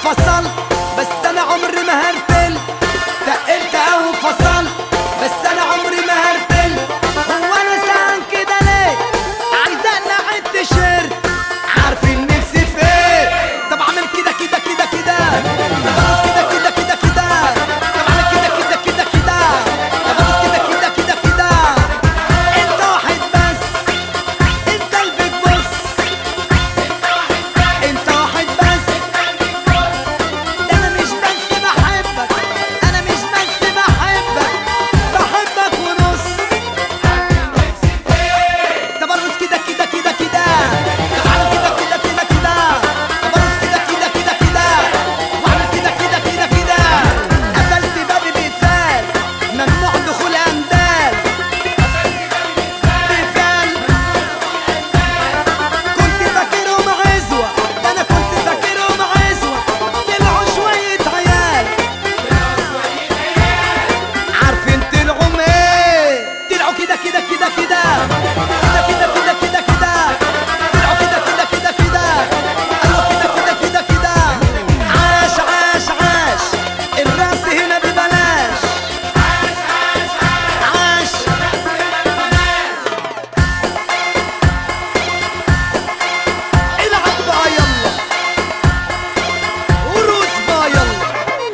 فصل بس انا عمري ما هرتل تقلت او فصل بس انا عمري ما هرتل هو انا سان كده ليه عايز اقلع التيشيرت عارفين نفسي في ايه طب اعمل كده كده كده كده طب ارقص كده كده كده كده طب اعمل كده كده كده كده طب ارقص كده كده كده كده انت واحد بس انت البيج بوس انت واحد بس انا مش بس بحبك انا مش بس بحبك بحبك ونص طب ارقص كده كده كده كده طب اعمل كده كده كده كده طب ارقص كده كده كده كده واعمل كده كده كده كده قفلت بابي بقفال ممنوع دخول اندال بقفال كنت فاكرهم عزوة ده انا كنت فاكرهم عزوة طلعوا شوية عيال عارفين طلعوا ايه طلعوا كده كده كده كده كده كده كده كده كده طلعوا كده كده كده كده ايوه كده كده كده كده عاش عاش عاش الراس هنا ببلاش عاش العب بقى يلا وروس بقى يلا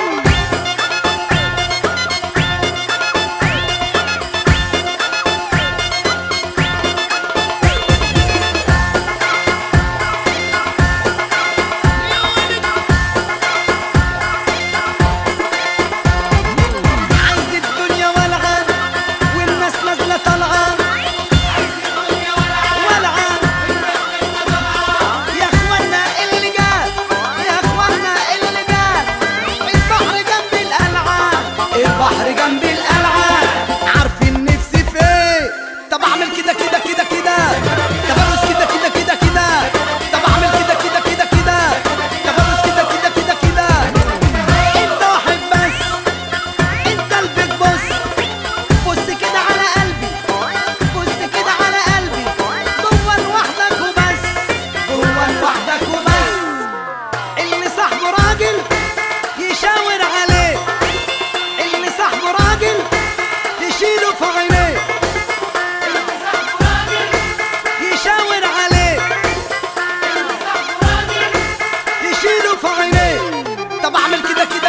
عايز الدنيا ولعان والناس نازله طالعه ولعان يا اخوانا اللي جاب يا اخوانا اللي جاب البحر جنب القلعه البحر جنب القلعه عارفين نفسي في ايه طب اعمل كده كده كده كده طب ارقص كده كده كده كده طب اعمل كده كده كده كده طب ارقص كده كده كده كده انت واحد بس انت البيج بوس بص كده على قلبي بص كده على قلبي جوه لوحدك وبس جوه لوحدك وبس اللي صاحبه راجل يشاور عليه اللي صاحبه راجل يشيله في عينيه اللي صاحبه راجل يشاور عليه اللي صاحبه راجل يشيله في عينيه طب اعمل كده كده